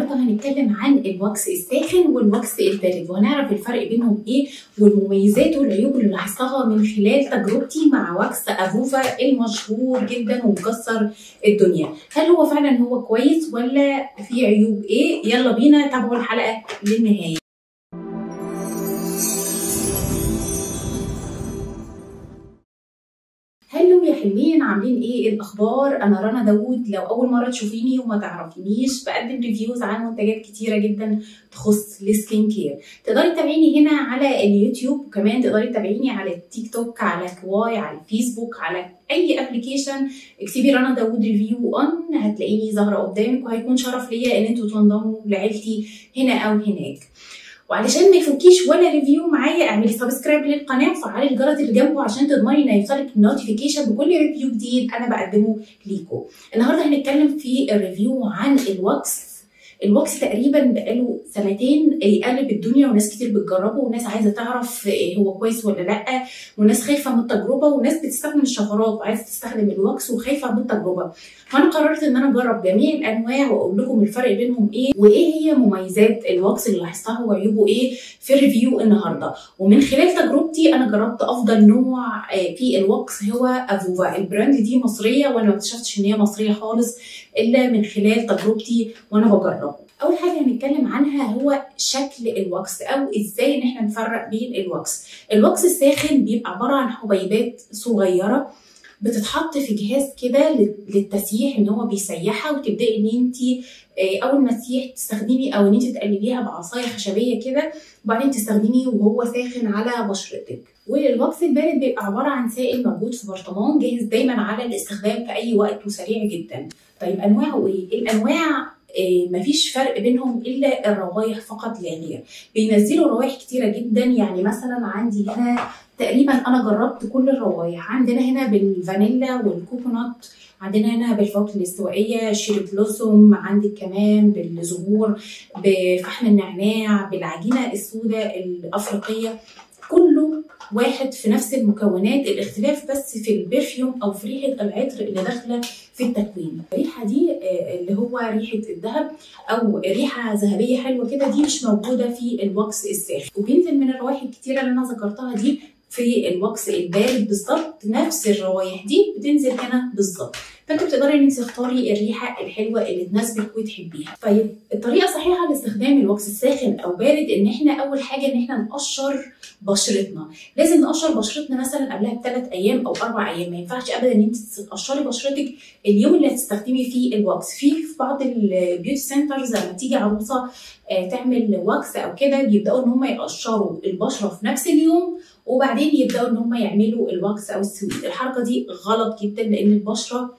النهارده هنتكلم عن الوكس الساخن والوكس البارد وهنعرف الفرق بينهم ايه والمميزات والعيوب اللي لاحظتها من خلال تجربتي مع وكس افوفا المشهور جدا ومكسر الدنيا هل هو فعلا هو كويس ولا في عيوب ايه يلا بينا تابعوا الحلقه للنهايه هلو يا حلوين عاملين ايه الاخبار انا رنا داوود لو اول مره تشوفيني وما تعرفينيش بقدم ريفيوز عن منتجات كتيره جدا تخص السكين كير تقدري تتابعيني هنا على اليوتيوب وكمان تقدري تتابعيني على التيك توك على كواي على الفيسبوك على اي ابلكيشن اكتبي رنا داوود ريفيو اون هتلاقيني ظاهره قدامك وهيكون شرف ليا ان انتوا تنضموا لعيلتي هنا او هناك وعلشان ما يفوتكيش ولا ريفيو معايا اعملي سبسكرايب للقناه وفعلي الجرس اللي جنبه عشان تضمني ان يوصلك النوتيفيكيشن بكل ريفيو جديد انا بقدمه ليكم النهارده هنتكلم في الريفيو عن الوكس الوكس تقريبا بقاله سنتين يقلب الدنيا وناس كتير بتجربه وناس عايزه تعرف هو كويس ولا لا وناس خايفه من التجربه وناس بتستخدم الشفرات وعايزه تستخدم الوكس وخايفه من التجربه فانا قررت ان انا اجرب جميع الانواع واقول لكم الفرق بينهم ايه وايه هي مميزات الوكس اللي لاحظتها وعيوبه ايه في الريفيو النهارده ومن خلال تجربتي انا جربت افضل نوع في الوكس هو افوفا البراند دي مصريه وانا ما اكتشفتش ان هي مصريه خالص الا من خلال تجربتي وانا بجربه اول حاجه هنتكلم عنها هو شكل الوكس او ازاي ان احنا نفرق بين الوكس الوكس الساخن بيبقى عباره عن حبيبات صغيره بتتحط في جهاز كده للتسييح ان هو بيسيحها وتبداي ان انت اول ما تسيح تستخدمي او ان انت تقلبيها بعصايه خشبيه كده وبعدين تستخدميه وهو ساخن على بشرتك والوكس البارد بيبقى عباره عن سائل موجود في برطمان جاهز دايما على الاستخدام في اي وقت وسريع جدا طيب انواعه ايه الانواع إيه مفيش فرق بينهم الا الروايح فقط لا غير بينزلوا روايح كتيره جدا يعني مثلا عندي هنا تقريبا انا جربت كل الروايح عندنا هنا بالفانيلا والكوكونات عندنا هنا بالفواكه الاستوائيه شيري بلوسوم عندك كمان بالزهور بفحم النعناع بالعجينه السوداء الافريقيه كله واحد في نفس المكونات الاختلاف بس في البرفيوم او في ريحه العطر اللي داخله في التكوين الريحه دي اللي هو ريحه الذهب او ريحه ذهبيه حلوه كده دي مش موجوده في الوكس الساخن وبينزل من الروائح الكتيره اللي انا ذكرتها دي في الوكس البارد بالظبط نفس الروايح دي بتنزل هنا بالظبط فانت بتقدري ان انت تختاري الريحه الحلوه اللي تناسبك وتحبيها طيب الطريقه الصحيحه لاستخدام الوكس الساخن او بارد ان احنا اول حاجه ان احنا نقشر بشرتنا لازم نقشر بشرتنا مثلا قبلها بثلاث ايام او اربع ايام ما ينفعش ابدا ان انت تقشري بشرتك اليوم اللي هتستخدمي فيه الوكس في في بعض البيوتي سنترز لما تيجي عروسه تعمل وكس او كده بيبداوا ان هم يقشروا البشره في نفس اليوم وبعدين يبداوا ان هم يعملوا الوكس او السويت الحركه دي غلط جدا لان البشره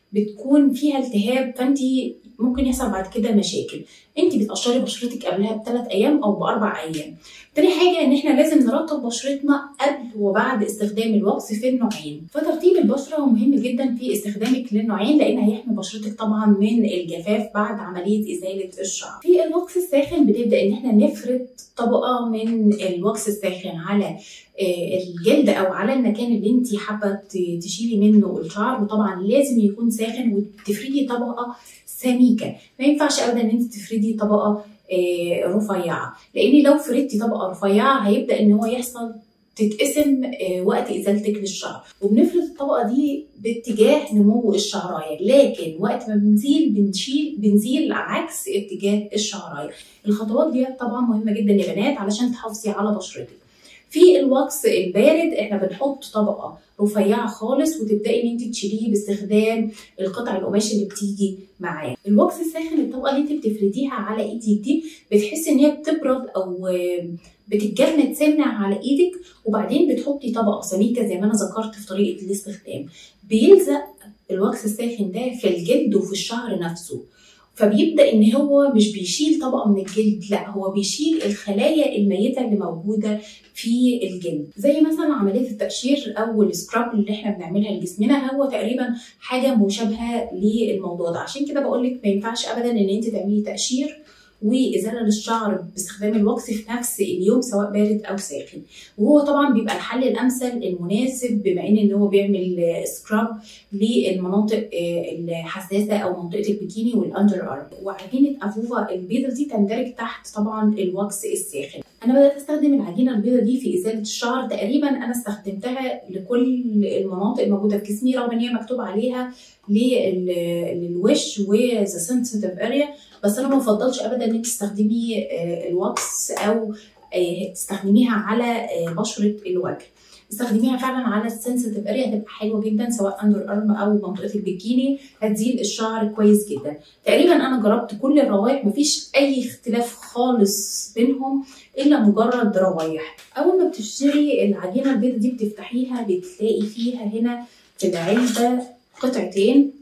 بتكون فيها التهاب فانت ممكن يحصل بعد كده مشاكل انت بتقشري بشرتك قبلها بثلاث ايام او باربع ايام تاني حاجه ان احنا لازم نرطب بشرتنا قبل وبعد استخدام الوكس في النوعين فترطيب البشره مهم جدا في استخدامك للنوعين لان هيحمي بشرتك طبعا من الجفاف بعد عمليه ازاله الشعر في الوكس الساخن بنبدا ان احنا نفرد طبقه من الوكس الساخن على الجلد او على المكان اللي انت حابه تشيلي منه الشعر وطبعا لازم يكون ساخن وتفردي طبقه سميكه ما ينفعش ابدا ان انت تفردي طبقه رفيعه لان لو فردتي طبقه رفيعه هيبدا ان هو يحصل تتقسم وقت ازالتك للشعر وبنفرد الطبقه دي باتجاه نمو الشعرايه لكن وقت ما بنزيل بنشيل بنزيل عكس اتجاه الشعرايه الخطوات دي طبعا مهمه جدا يا بنات علشان تحافظي على بشرتك في الوكس البارد احنا بنحط طبقه رفيعه خالص وتبداي ان انت تشيليه باستخدام القطع القماش اللي بتيجي معاه الوكس الساخن الطبقه اللي انت بتفرديها على ايدك دي بتحسي ان هي بتبرد او بتتجمد سنه على ايدك وبعدين بتحطي طبقه سميكه زي ما انا ذكرت في طريقه الاستخدام بيلزق الوكس الساخن ده في الجلد وفي الشعر نفسه فبيبدا ان هو مش بيشيل طبقه من الجلد لا هو بيشيل الخلايا الميته اللي موجوده في الجلد زي مثلا عمليه التقشير او السكراب اللي احنا بنعملها لجسمنا هو تقريبا حاجه مشابهه للموضوع ده عشان كده بقول لك ما ينفعش ابدا ان انت تعملي تقشير وازاله للشعر باستخدام الوكس في نفس اليوم سواء بارد او ساخن وهو طبعا بيبقى الحل الامثل المناسب بما ان ان هو بيعمل سكراب للمناطق الحساسه او منطقه البيكيني والاندر ارم وعجينه افوفا البيضه دي تندرج تحت طبعا الوكس الساخن انا بدات استخدم العجينه البيضه دي في ازاله الشعر تقريبا انا استخدمتها لكل المناطق الموجوده في جسمي رغم ان هي مكتوب عليها للوش وذا سنسيتيف اريا بس انا ما بفضلش ابدا انك تستخدمي الوكس او تستخدميها على بشره الوجه استخدميها فعلا على السنسيتيف اريا هتبقى حلوه جدا سواء اندر ارم او منطقه البيكيني هتزيل الشعر كويس جدا تقريبا انا جربت كل الروائح مفيش اي اختلاف خالص بينهم الا مجرد روايح اول ما بتشتري العجينه البيضه دي بتفتحيها بتلاقي فيها هنا في العلبه قطعتين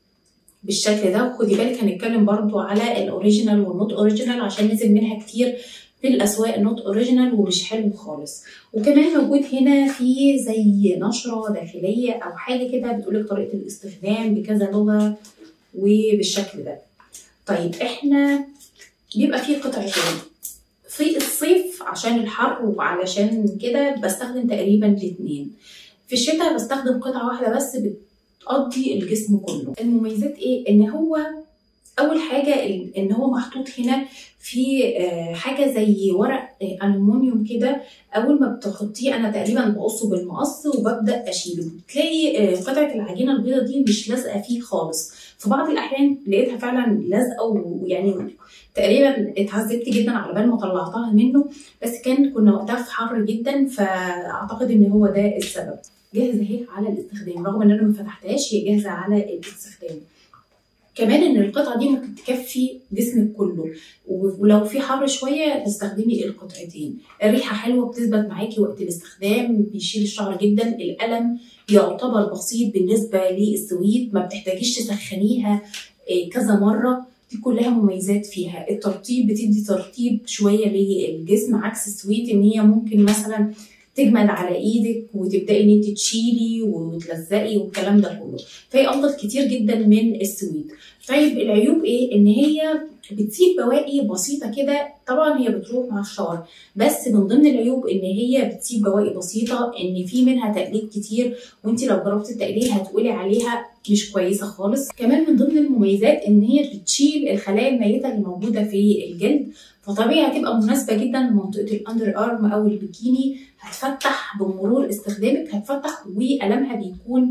بالشكل ده وخدي بالك هنتكلم برضو على الاوريجينال والنوت اوريجينال عشان نزل منها كتير في الاسواق النوت اوريجينال ومش حلو خالص وكمان موجود هنا في زي نشره داخليه او حاجه كده بتقولك طريقه الاستخدام بكذا لغه وبالشكل ده طيب احنا بيبقى فيه قطعتين في الصيف عشان الحر وعلشان كده بستخدم تقريبا الاتنين في الشتاء بستخدم قطعه واحده بس بتقضي الجسم كله المميزات ايه ان هو اول حاجه ان هو محطوط هنا في حاجه زي ورق الومنيوم كده اول ما بتحطيه انا تقريبا بقصه بالمقص وببدا اشيله تلاقي قطعه العجينه البيضه دي مش لازقه فيه خالص في بعض الاحيان لقيتها فعلا لازقه ويعني تقريبا اتعذبت جدا على بال ما طلعتها منه بس كان كنا وقتها في حر جدا فاعتقد ان هو ده السبب جاهزه اهي على الاستخدام رغم ان انا ما فتحتهاش هي جاهزه على الاستخدام كمان ان القطعه دي ممكن تكفي جسمك كله ولو في حر شويه تستخدمي القطعتين الريحه حلوه بتثبت معاكي وقت الاستخدام بيشيل الشعر جدا القلم يعتبر بسيط بالنسبه للسويد ما بتحتاجيش تسخنيها كذا مره دي كلها مميزات فيها الترطيب بتدي ترطيب شويه للجسم عكس السويد ان هي ممكن مثلا تجمد على ايدك وتبداي ان انت تشيلي وتلزقي والكلام ده كله فهي افضل كتير جدا من السويد طيب العيوب ايه ان هي بتسيب بواقي بسيطة كده طبعا هي بتروح مع الشعر بس من ضمن العيوب ان هي بتسيب بواقي بسيطة ان في منها تقليد كتير وانت لو جربتي التقليد هتقولي عليها مش كويسة خالص كمان من ضمن المميزات ان هي بتشيل الخلايا الميتة اللي موجودة في الجلد فطبيعي هتبقى مناسبة جدا لمنطقة الاندر ارم او البيكيني هتفتح بمرور استخدامك هتفتح وألمها بيكون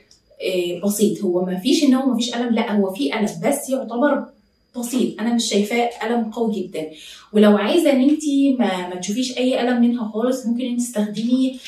بسيط هو ما فيش ان هو ما فيش الم لا هو في الم بس يعتبر بسيط انا مش شايفاه الم قوي جدا ولو عايزه ان انت ما, ما تشوفيش اي الم منها خالص ممكن انت تستخدمي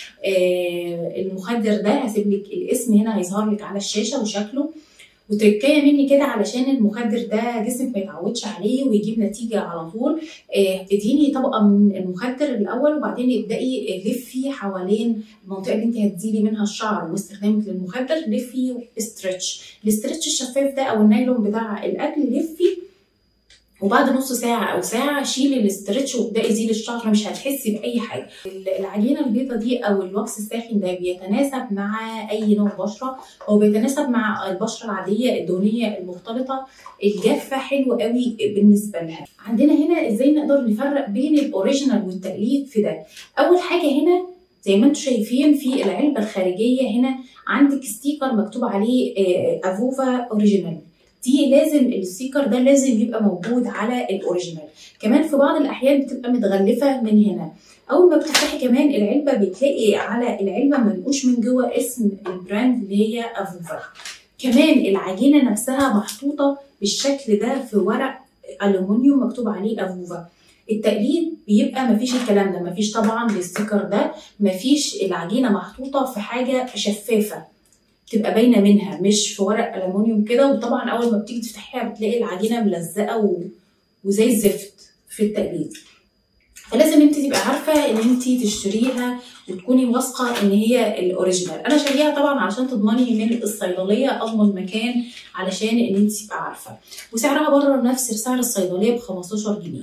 المخدر ده هسيب لك الاسم هنا هيظهر لك على الشاشه وشكله وتركايه مني كده علشان المخدر ده جسمك ما يتعودش عليه ويجيب نتيجه على طول اديني طبقه من المخدر الاول وبعدين ابداي لفي حوالين المنطقه اللي انت هتزيلي منها الشعر واستخدامك للمخدر لفي استرتش الاسترتش الشفاف ده او النايلون بتاع الاكل لفي وبعد نص ساعة أو ساعة شيلي الاسترتش وابدأي زيلي الشعر مش هتحسي بأي حاجة. العجينة البيضة دي أو الوكس الساخن ده بيتناسب مع أي نوع بشرة أو بيتناسب مع البشرة العادية الدهنية المختلطة الجافة حلو قوي بالنسبة لها. عندنا هنا إزاي نقدر نفرق بين الأوريجينال والتقليد في ده. أول حاجة هنا زي ما انتم شايفين في العلبة الخارجية هنا عندك ستيكر مكتوب عليه افوفا اوريجينال دي لازم الستيكر ده لازم يبقى موجود على الاوريجينال كمان في بعض الاحيان بتبقى متغلفه من هنا اول ما بتفتحي كمان العلبه بتلاقي على العلبه منقوش من جوه اسم البراند اللي هي افوفا كمان العجينه نفسها محطوطه بالشكل ده في ورق الومنيوم مكتوب عليه افوفا التقليد بيبقى مفيش الكلام ده مفيش طبعا الستيكر ده مفيش العجينه محطوطه في حاجه شفافه تبقى باينه منها مش في ورق الومنيوم كده وطبعا اول ما بتيجي تفتحيها بتلاقي العجينه ملزقه و... وزي الزفت في التقليد فلازم انت تبقى عارفه ان انت تشتريها وتكوني واثقه ان هي الاوريجينال انا شاريها طبعا عشان تضمني من الصيدليه اضمن مكان علشان ان انت تبقى عارفه وسعرها بره نفس سعر الصيدليه ب 15 جنيه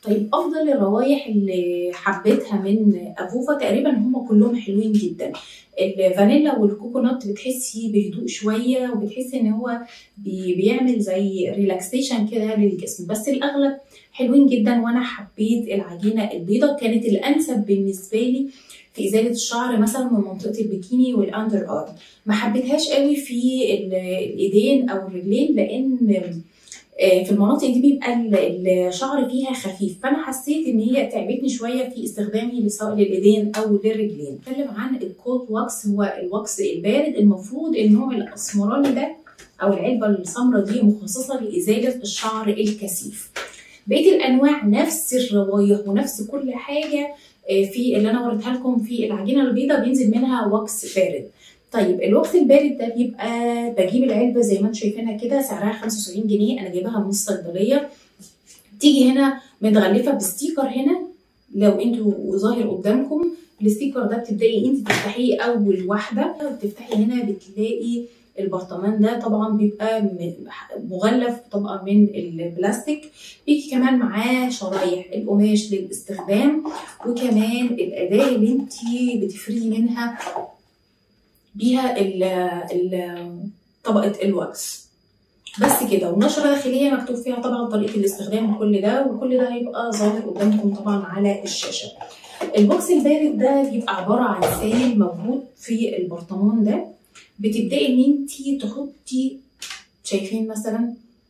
طيب افضل الروايح اللي حبيتها من افوفا تقريبا هم كلهم حلوين جدا الفانيلا والكوكونات بتحسي بهدوء شويه وبتحسي ان هو بي بيعمل زي ريلاكسيشن كده للجسم بس الاغلب حلوين جدا وانا حبيت العجينه البيضاء كانت الانسب بالنسبه لي في ازاله الشعر مثلا من منطقه البكيني والاندر ارم ما حبيتهاش قوي في الايدين او الرجلين لان في المناطق دي بيبقى الشعر فيها خفيف فانا حسيت ان هي تعبتني شويه في استخدامي سواء للايدين او للرجلين نتكلم عن الكولد واكس هو الواكس البارد المفروض ان هو الاسمراني ده او العلبه السمراء دي مخصصه لازاله الشعر الكثيف بقيه الانواع نفس الروايح ونفس كل حاجه في اللي انا وريتها لكم في العجينه البيضاء بينزل منها واكس بارد طيب الوقت البارد ده بيبقى بجيب العلبه زي ما انتم شايفينها كده سعرها 75 جنيه انا جايباها من الصيدليه تيجي هنا متغلفه بستيكر هنا لو انتوا ظاهر قدامكم الستيكر ده بتبداي انت تفتحيه اول واحده وتفتحي هنا بتلاقي البرطمان ده طبعا بيبقى مغلف بطبقه من البلاستيك بيجي كمان معاه شرايح القماش للاستخدام وكمان الاداه اللي انت بتفردي منها بيها ال ال طبقه الواكس بس كده ونشره داخليه مكتوب فيها طبعا طريقه الاستخدام وكل ده وكل ده هيبقى ظاهر قدامكم طبعا على الشاشه البوكس البارد ده بيبقى عباره عن سائل موجود في البرطمان ده بتبداي ان انت تحطي شايفين مثلا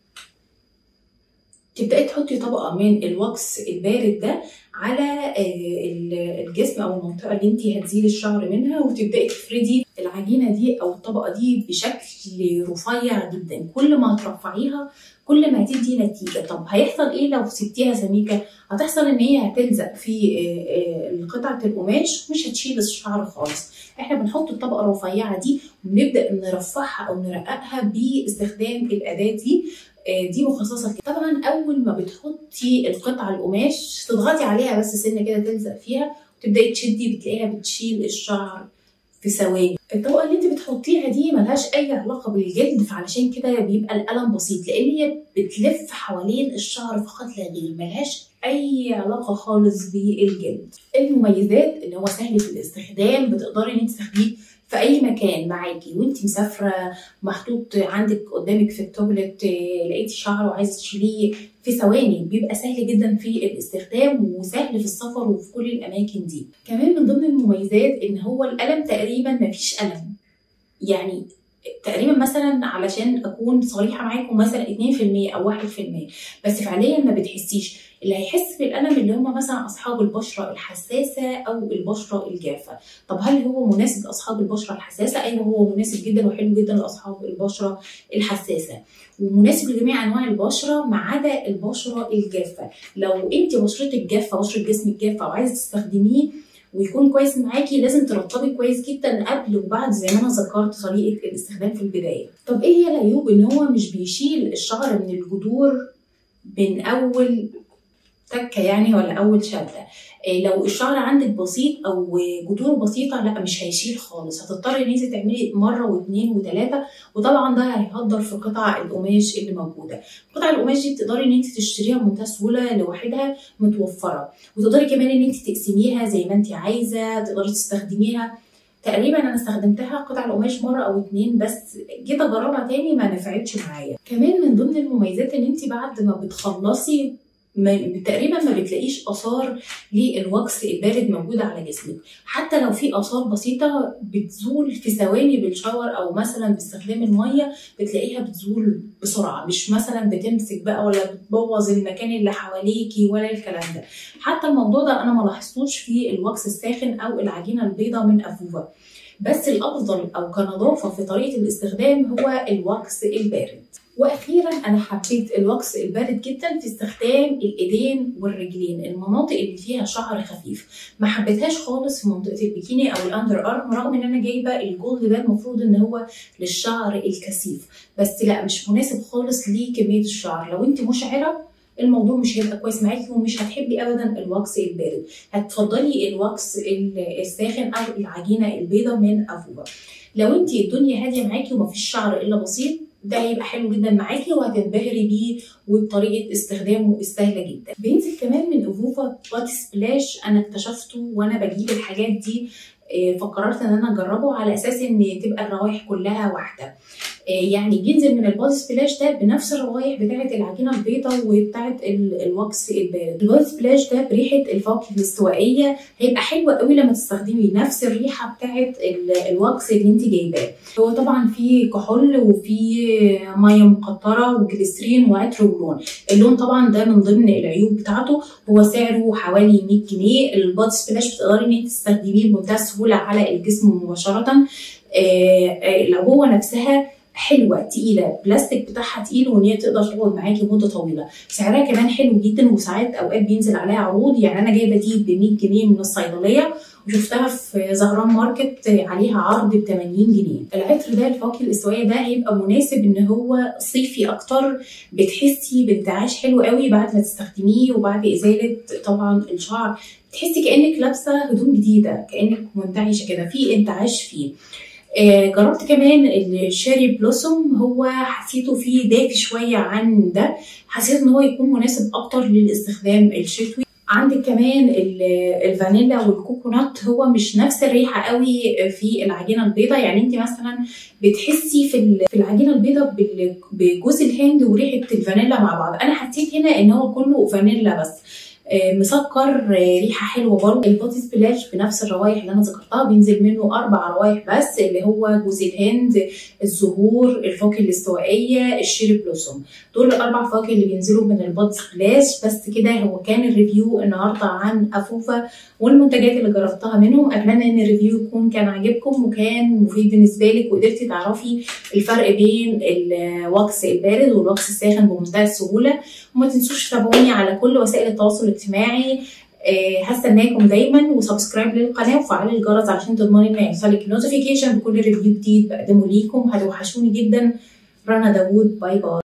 تبداي تحطي طبقه من الوكس البارد ده على الجسم او المنطقه اللي انت هتزيلي الشعر منها وتبداي تفردي العجينه دي او الطبقه دي بشكل رفيع جدا كل ما هترفعيها كل ما هتدي نتيجه طب هيحصل ايه لو سبتيها سميكه هتحصل ان هي هتلزق في قطعه القماش مش هتشيل الشعر خالص احنا بنحط الطبقه الرفيعه دي ونبدا نرفعها او نرققها باستخدام الاداه دي دي مخصصه كده طبعا اول ما بتحطي القطعه القماش تضغطي عليها بس سنه كده تلزق فيها وتبداي تشدي بتلاقيها بتشيل الشعر في ثواني الطبقه اللي انت بتحطيها دي ملهاش اي علاقه بالجلد فعلشان كده بيبقى الالم بسيط لان هي بتلف حوالين الشعر فقط لا غير ملهاش اي علاقه خالص بالجلد المميزات ان هو سهل في الاستخدام بتقدري ان انت تاخديه في اي مكان معاكي وانت مسافره محطوط عندك قدامك في التابلت لقيتي شعر وعايزه تشيليه في ثواني بيبقى سهل جدا في الاستخدام وسهل في السفر وفي كل الاماكن دي كمان من ضمن المميزات ان هو القلم تقريبا مفيش قلم يعني تقريبا مثلا علشان اكون صريحه معاكم مثلا 2% او 1% بس فعليا ما بتحسيش اللي هيحس بالالم اللي هم مثلا اصحاب البشره الحساسه او البشره الجافه طب هل هو مناسب لاصحاب البشره الحساسه ايوه هو مناسب جدا وحلو جدا لاصحاب البشره الحساسه ومناسب لجميع انواع البشره ما عدا البشره الجافه لو انت بشرتك جافه بشره جسمك جافه وعايزه تستخدميه ويكون كويس معاكي لازم ترطبي كويس جدا قبل وبعد زي ما انا ذكرت طريقه الاستخدام في البدايه طب ايه هي العيوب ان هو مش بيشيل الشعر من الجذور من اول تكه يعني ولا اول شده إيه لو الشعر عندك بسيط او جذور بسيطه لا مش هيشيل خالص هتضطري ان انت تعملي مره واثنين وثلاثه وطبعا ده هيهدر في قطع القماش اللي موجوده قطع القماش دي بتقدري ان انت تشتريها بمنتهى السهوله لوحدها متوفره وتقدري كمان ان انت تقسميها زي ما انت عايزه تقدري تستخدميها تقريبا انا استخدمتها قطع القماش مره او اتنين بس جيت اجربها تاني ما نفعتش معايا كمان من ضمن المميزات ان انت بعد ما بتخلصي ما تقريبا ما بتلاقيش اثار للوكس البارد موجوده على جسمك حتى لو في اثار بسيطه بتزول في ثواني بالشاور او مثلا باستخدام الميه بتلاقيها بتزول بسرعه مش مثلا بتمسك بقى ولا بتبوظ المكان اللي حواليكي ولا الكلام ده حتى الموضوع ده انا ما لاحظتوش في الوكس الساخن او العجينه البيضاء من افوفا بس الافضل او كنظافه في طريقه الاستخدام هو الوكس البارد واخيرا انا حبيت الوكس البارد جدا في استخدام الايدين والرجلين المناطق اللي فيها شعر خفيف ما حبيتهاش خالص في منطقه البيكيني او الاندر ارم رغم ان انا جايبه الجولد ده المفروض ان هو للشعر الكثيف بس لا مش مناسب خالص لكميه الشعر لو انت مشعره الموضوع مش هيبقى كويس معاكي ومش هتحبي ابدا الوكس البارد هتفضلي الوكس الساخن او العجينه البيضاء من افوبا لو انت الدنيا هاديه معاكي ومفيش شعر الا بسيط ده هيبقى حلو جدا معاكي وهتنبهري بيه وبطريقه استخدامه السهله جدا بينزل كمان من افوفا بادي سبلاش انا اكتشفته وانا بجيب الحاجات دي فقررت ان انا اجربه على اساس ان تبقى الروائح كلها واحده يعني بينزل من البادي سبلاش ده بنفس الروائح بتاعه العجينه البيضاء وبتاعه الوكس البارد البادي سبلاش ده بريحه الفواكه الاستوائيه هيبقى حلو قوي لما تستخدمي نفس الريحه بتاعه الوكس اللي انت جايباه هو طبعا فيه كحول وفيه ميه مقطره وجليسرين وعطر ولون اللون طبعا ده من ضمن العيوب بتاعته هو سعره حوالي 100 جنيه البادي سبلاش بتقدري ان انت تستخدميه بمنتهى السهوله على الجسم مباشره العبوه نفسها حلوه تقيله البلاستيك بتاعها تقيل وان هي تقدر تقعد معاكي مده طويله سعرها كمان حلو جدا وساعات اوقات بينزل عليها عروض يعني انا جايبه دي ب 100 جنيه من الصيدليه وشفتها في زهران ماركت عليها عرض ب 80 جنيه العطر ده الفواكه الاستوائيه ده هيبقى مناسب ان هو صيفي اكتر بتحسي بانتعاش حلو قوي بعد ما تستخدميه وبعد ازاله طبعا الشعر تحسي كانك لابسه هدوم جديده كانك منتعشه كده في انتعاش فيه آه جربت كمان الشيري بلوسوم هو حسيته فيه دافي شويه عن ده حسيت ان هو يكون مناسب اكتر للاستخدام الشتوي عندك كمان الفانيلا والكوكونات هو مش نفس الريحه قوي في العجينه البيضاء يعني انت مثلا بتحسي في في العجينه البيضاء بجوز الهند وريحه الفانيلا مع بعض انا حسيت هنا ان هو كله فانيلا بس مسكر ريحه حلوه برضه البادي سبلاش بنفس الروائح اللي انا ذكرتها بينزل منه اربع روائح بس اللي هو جوز الهند الزهور الفواكه الاستوائيه الشيري بلوسوم دول الاربع فواكه اللي بينزلوا من البادي سبلاش بس كده هو كان الريفيو النهارده عن افوفا والمنتجات اللي جربتها منهم اتمنى ان الريفيو يكون كان عاجبكم وكان مفيد بالنسبه لك وقدرتي تعرفي الفرق بين الواكس البارد والواكس الساخن بمنتهى السهوله وما تنسوش تتابعوني على كل وسائل التواصل الاجتماعي أه هستناكم دايما وسبسكرايب للقناه وفعلي الجرس علشان تضمني ان يوصلك نوتيفيكيشن بكل ريفيو جديد بقدمه ليكم هتوحشوني جدا رنا داوود باي باي